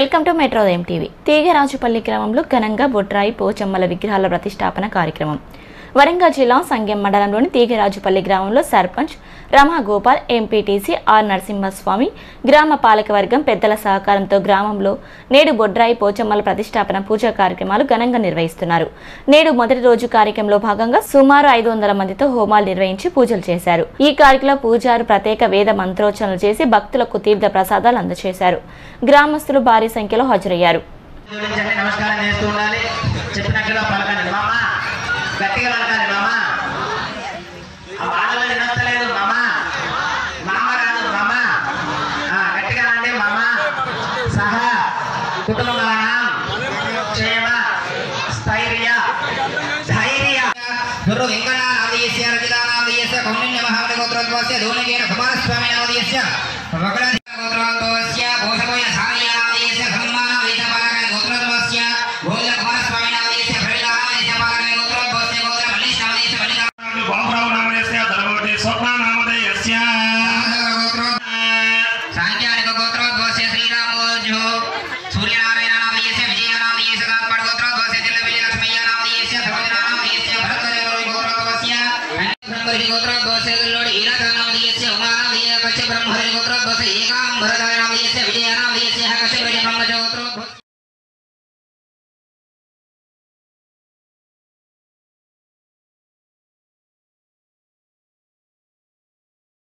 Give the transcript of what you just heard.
welcome to Metrodayam TV Theegarajupalli గ్రామంలో ఘనంగా బొడ్రాయి పోచమ్మల విగ్రహాల ప్రతిష్టాపన కార్యక్రమం వరంగల్ జిల్లా సంగెం మండలంలోని తీగరాజుపల్లి గ్రామంలో సర్పంచ్ రమా గోపాల్ ఎంపీటీసీ ఆర్ నరసింహస్వామి గ్రామ పాలకవర్గం పెద్దల సహకారంతో గ్రామంలో నేడు బొడ్రాయి పోచమ్మల ప్రతిష్టాపన పూజా కార్యక్రమాలు ఘనంగా నిర్వహిస్తున్నారు నేడు మొదటి రోజు కార్యక్రమంలో భాగంగా సుమారు ఐదు వందల మందితో హోమాలు నిర్వహించి పూజలు చేశారు ఈ కార్యక్రమంలో పూజారు ప్రత్యేక వేద మంత్రోచ్చరణలు చేసి భక్తులకు తీర్థ ప్రసాదాలు అందజేశారు గ్రామస్తులు భారీ సంఖ్యలో హాజరయ్యారు జోడించండి నమస్కారం చేస్తూ ఉండాలి చెప్పినట్టుగా పలకండి మామ గట్టిగా పలకాలి మామ ఆ మాటలు వినొస్తలేదు మామ మామ కాదు మామ ఆ, గట్టిగా అండి మామ సహా కుటుంబానం క్షేమ స్థైర్య ధైర్య గురు వెంకటానాదయస్య రచితానాదయస్య కౌండిన్య మహామణి గోత్రోద్భవస్య ధూమకేన కుమారస్వామి నాదయస్య వకల